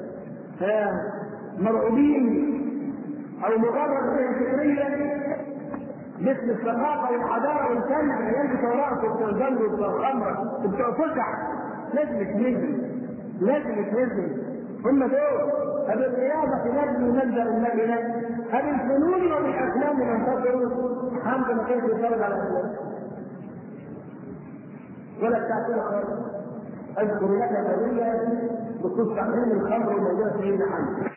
Speaker 1: مرعوبين او مجرد فكريا مثل الثقافه والحضاره والفن عيال بتوع رقص وبتوع الجنب وبتوع الخمره وبتوع فسح لازم يتنزل لازم يتنزل هم دول هذه الرياضه نجم منزل المدينه هذه الفنون وبالافلام ننتصر حمد ما كانش يتفرج على الافلام ولا بتاع كده خالص اذكر لك قضيه بخصوص تحريم الخمر الموجوده في سيدنا حمد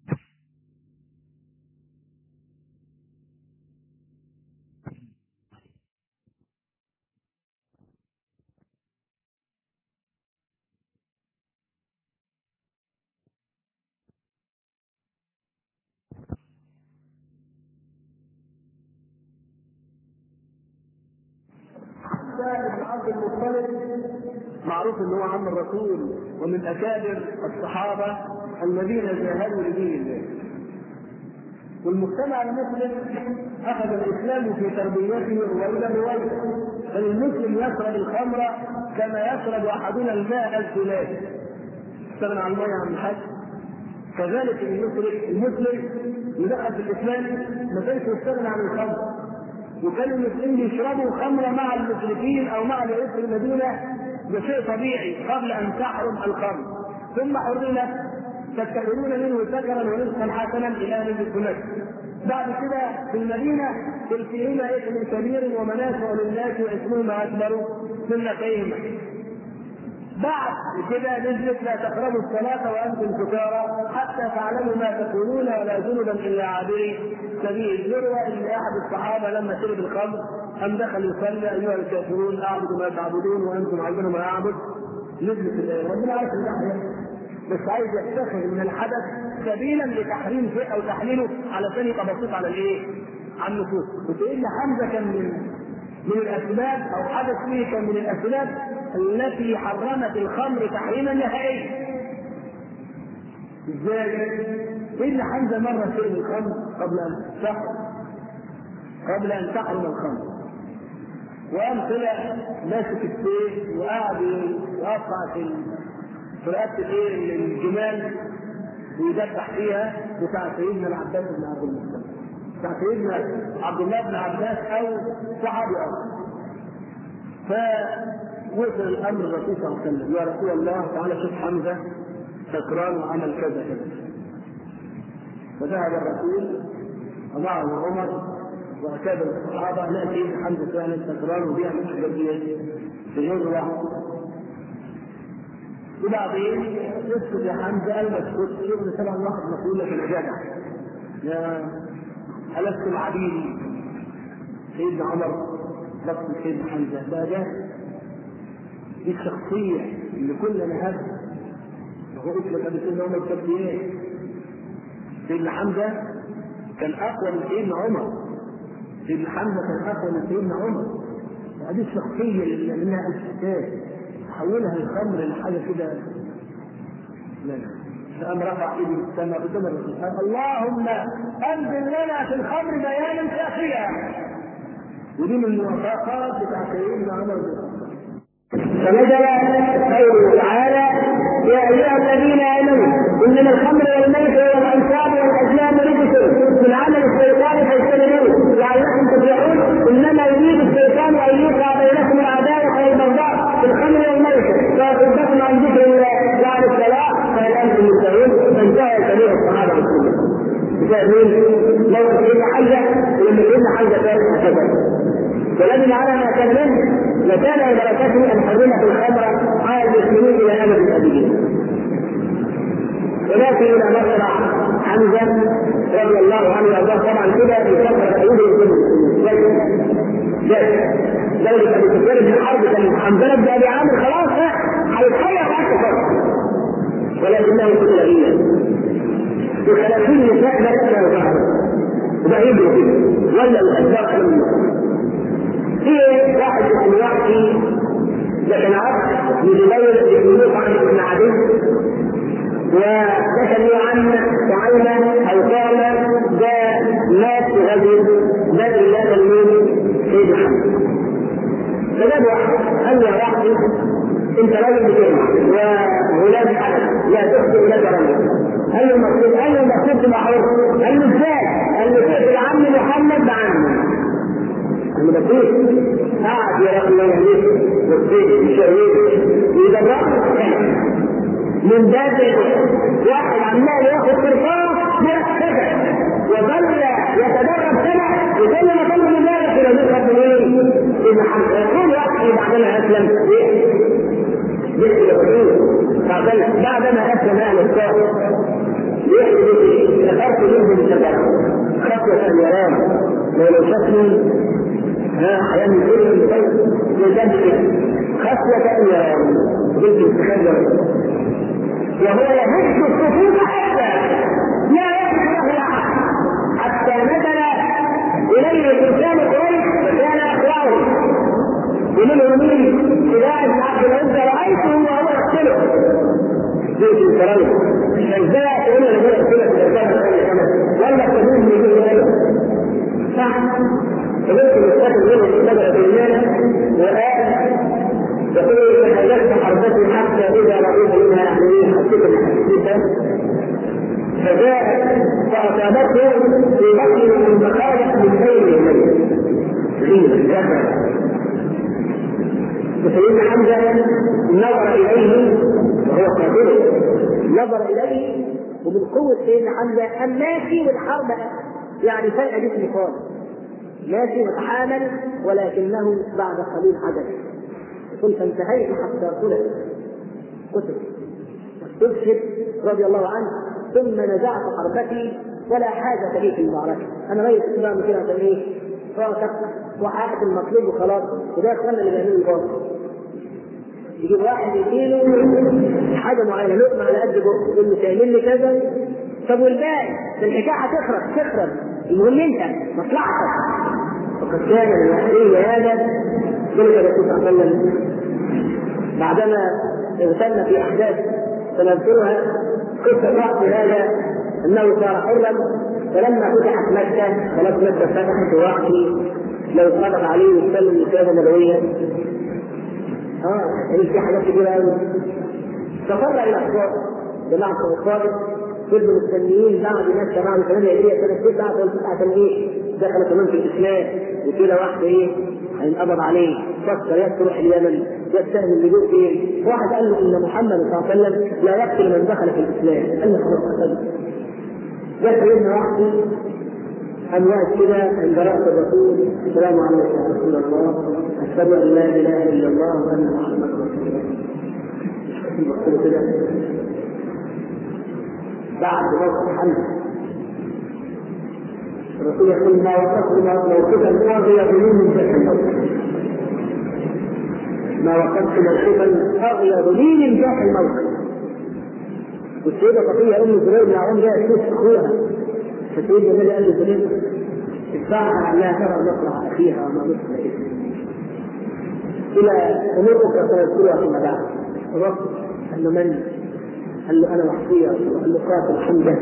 Speaker 1: بن عبد المطلب معروف ان هو عم الرسول ومن اكابر الصحابه الذين جاهدوا لدين الله. والمجتمع المسلم اخذ الاسلام في تربيته رويدا رويدا بل المسلم يشرب الخمر كما يشرب احدنا الماء الثلاثي استغنى عن الماء عن الحج كذلك المسلم المسلم يدخل في الاسلام ما كانش يستغنى عن الخمر وكان المسلمين يشربوا خمر مع المشركين او مع اليهود في المدينه بشيء طبيعي قبل ان تحرم الخمر ثم حرمت تتخذون منه سكرا ورزقا حسنا الى ان السنه بعد كده في المدينه قل فيهما اثم كبير ومنافع للناس واسمهما اكبر من نفعهما بعد كده نزلت لا تقربوا الصلاة وأنتم سكارى حتى تعلموا ما تقولون ولا جنبا إلا عابري سبيل يروى أن أحد الصحابة لما شرب الخمر أم دخل يصلي أيها الكافرون أعبد ما تعبدون وأنتم عبدون ما أعبد نزلت الآية ربنا عارف الناحية بس عايز يتخذ من الحدث سبيلا لتحريم شيء او تحليله علشان يبقى بسيط على الايه؟ على النفوس وسيدنا حمزه كان من من الاسباب او حدث فيه كان من الاسباب التي حرمت الخمر تحريما نهائيا ازاي؟ سيدنا حمزه مره شرب الخمر قبل ان تحرم قبل ان تحرم الخمر وقام طلع ماسك السيف وقعد يقطع في في رقبه الايه الجمال ويدبح فيها بتاع سيدنا العباس بن عبد المطلب بتاع سيدنا عبد الله بن عباس او صحابي اخر فوصل الامر الرسول صلى الله عليه وسلم يا رسول الله تعالى شوف حمزه سكران وعمل كذا كذا فذهب الرسول ومعه عمر وكاد الصحابه ناتي حمزه فعلا سكران وبيعمل الحاجات دي في غير واحد وبعدين يسكت يا حمزه قال ما تسكتش شغل طبعا واحد مسؤول لك انا جدع يا ألستم عبيدي سيدنا عمر بطل سيدنا حمزه ده ده دي الشخصيه اللي كلنا هذا هو قلت لك قبل سيدنا عمر كتب ايه؟ سيدنا حمزه كان اقوى من سيدنا عمر سيدنا حمزه كان اقوى من سيدنا عمر هذه الشخصيه اللي منها الفتاه حولها الخمر لحاجه كده لا لا فقام رفع ايده للسماء قدام الرسول قال اللهم انزل لنا في الخمر بيانا شافيا ودي من الموافقات بتاع سيدنا عمر بن الخطاب فنزل قوله تعالى يا ايها الذين امنوا انما الخمر والميت والانساب والازلام رجس من عمل الشيطان فاجتنبوه لعلكم تفلحون انما يريد الشيطان ان يوقع بينكم العداوه والبغضاء في الخمر والميت فيصدكم عن ذكر الله وعن الصلاه فهل انتم منتهون فانتهى جميع الصحابه عن كله بسبب مين؟ موقف سيدنا حمزه ولما سيدنا حمزه كان هكذا والذي على ما كان منه لكان بركته ان حرمت الخمر على المسلمين الى ابد الابدين. ولكن الى مصر حمزه رضي الله عنه وارضاه طبعا كده في فتره ايوب جد دولة ابي سفيان بن حرب كان حنظله بن ابي عامر خلاص هيتحير بعد فتره ولكنه قتل غيا بثلاثين نساء لا تكره ظهره وبعيد كده ولا الاسباب من في واحد من وحشي ده كان عبد لزبير بن مطعم بن عدي وذكروا عن تعالى او قال ده مات في غزو بدر لا تلميذ سيد محمد فجاب واحد قال يا واحد انت راجل بكلمه وغلام حدث لا تخطئ لك رجل قال له المقصود قال له المقصود تبقى حر قال له ازاي؟ قال له تقتل عم محمد بعمي المدبير قاعد يا الله يهديك والسيد يشريك يدبرك من باب واحد عمال ياخد تلقاه مركزه وظل يتدرب سنه وكل ما كان من ذلك الى ذكر منين؟ ابن حمزه يقول واحد بعدما اسلم يحكي الرسول بعدما اسلم اهل الطائف يحكي ذكرت منهم الشجره خطوه اليرام لو شكلي ها حيعمل ايه في البيت يجدد خطوه اليرام بنت تخيل وهو يهز الصفوف حتى لا يجد له احد حتى نزل اليه فرسان قريش وكان اخواه ومنهم مين؟ سلاح بن عبد العزى رايته وهو يقتله جيش الكرامه ازاي تقول له يقتله في الاسلام ولا تقول من يقول صح فممكن يستخدم منه الشجره بالمال وقال يقول تحدثت حربتي حتى اذا رأيت منها اهلين حسيت الحديثه فجاءت فاصابته في بطن من مخالف من بين يديه غير دخل فسيدنا حمزه نظر اليه وهو قاتل نظر اليه ومن قوه سيدنا حمزه الماشي والحرب يعني فرق جسمي خالص ماشي وتحامل ولكنه بعد قليل حدث قلت انتهيت حتى قتل قتل استشهد رضي الله عنه ثم نزعت حربتي ولا حاجة لي في المعركة أنا رئيس بعمل كده عشان إيه؟ راسك وحققت المطلوب وخلاص وده إخواننا اللي بيعملوا الباطل يجيب واحد يديله حاجه معينه لقمه على قد بقه يقول له تعمل لي كذا طب والباقي في الحكايه هتخرب تخرب المهم انت مصلحتك وقد كان الوحيد هذا ذلك الرسول صلى الله عليه وسلم بعدما اغتم في احداث سنذكرها قصه راس هذا انه صار حرا فلما فتحت مكه خلاص مكه فتحت ووحي لو اتفق عليه ويسلم الكتابه النبويه اه يعني في حاجات كبيره قوي تفرع الى اخبار جماعه الصادق كل مستنيين بعد ناس بعد 8 هجريه سنه 9 سنه 9 كان ايه؟ دخل كمان في الاسلام وكده واحد ايه؟ هينقبض عليه فكر يروح اليمن يستهل اللجوء فين؟ واحد قال له ان محمد صلى الله عليه وسلم لا يقتل من دخل في الاسلام قال له خلاص قتل جاء سيدنا واحد قام واقف كده عند راس الرسول السلام عليك يا رسول الله اشهد ان لا اله الا الله وان محمدا رسول الله كده بعد موت محمد الرسول يقول ما وقفت موقفا اغير من ذاك الموت ما وقفت موقفا اغير لي من ذاك الموقف والسيده صفيه ام زبير بن عوام جاءت تشوف اخوها فسيدنا النبي قال لزبير ادفعها لا ترى مصلحه اخيها وما مصلحه الى امور اخرى سنذكرها فيما بعد الرب قال له من؟ قال له انا وحشيه قال له قاتل حمزه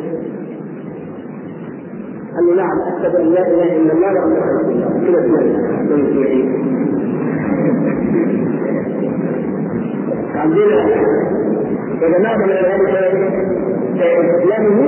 Speaker 1: قال له نعم اشهد ان لا اله الا الله وان محمدا كده عندنا يا جماعه من ذلك اسلامه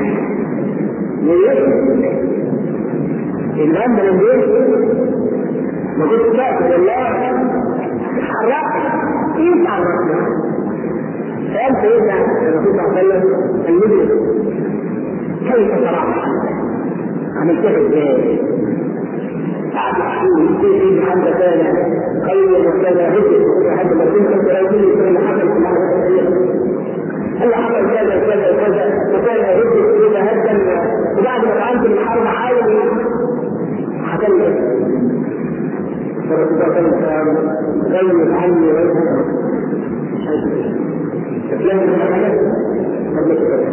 Speaker 1: الإمام من البيت ما كنت كافر والله حرقت إيه حرقنا؟ سأل سيدنا الرسول صلى الله عليه وسلم المدرك كيف صراحة عملتها ازاي؟ بعد شهور سيدي حتى كان قويا وكان هجر لحد ما كنت تراجعني في اللي حصل في اللحظة هل حصل كذا كذا كذا وكان هجر كذا هدا وبعد ما فعلت الحرب حاول هتلبس الرسول صلى الله عليه وسلم غير عني وجهه تفلان من حاجة قبل كده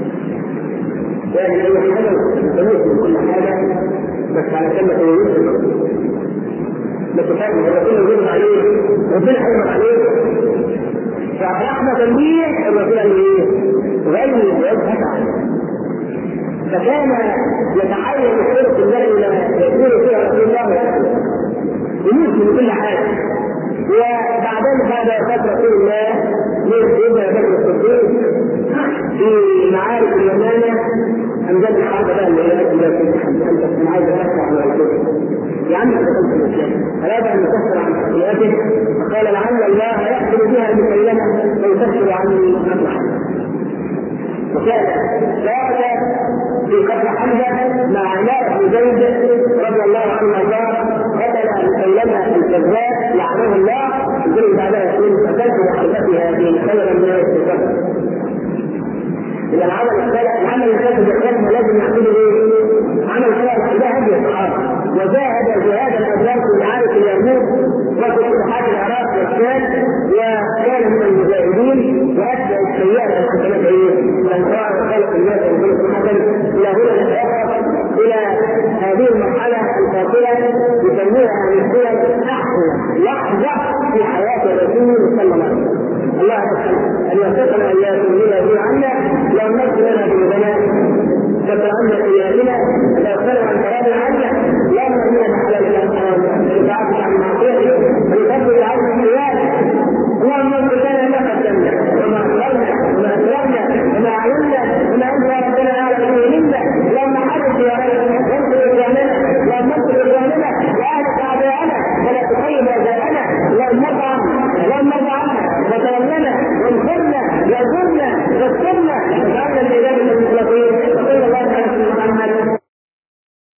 Speaker 1: يعني أي حاجة تموت من كل حاجة بس على كلمة تموت بس فاهم الرسول يقول عليه ربنا حرم عليه فأخلاقنا تنبيه الرسول قال ايه؟ غير وجهك عنه فكان يتحول الطرق التي يكون فيها رسول الله يموت من كل حاجه وبعدين بعد وفاه رسول الله سيدنا بكر الصديق في معارك اليمامه امجاد الحرب بقى اللي هي اجل كنت عايز اتكلم عن الرسول يا عم دخلت الاسلام اراد ان يكفر عن خطيئته فقال لعل الله يقبل بها مسلمه ويكفر عني مصلحه وكان ذلك في قتل حمزه مع عمار بن زيد رضي الله عنه وارضاه قتل مسيلمه الكذاب لعنه الله يقول بعدها يقول قتلت بحرمتي هذه خيرا من الاستقامه إذا العمل الثالث العمل الثالث بالخدمة لازم يعملوا إيه؟ عمل ثالث ده هدي الصحابة وجاهد جهادا أدركه لعارف اليرموك وفي فتوحات العراق والشام وكان من المجاهدين وأتبع السيئات الحسنات إيه؟ من قال خلق الناس وخلق الحسن إلى هنا نتأخر إلى هذه المرحلة الفاصلة يسموها أهل السير أحلى لحظة في حياة الرسول صلى الله عليه وسلم الله أسأل أن يوفقنا إياكم لما فيه عنا لو نفس لنا ذنوبنا كفر عنا سيئاتنا أن يغفر عن كلام عنا لا نؤمن بحلال الحرام ويتعافى عن معصيته ويكفر عنا السيئات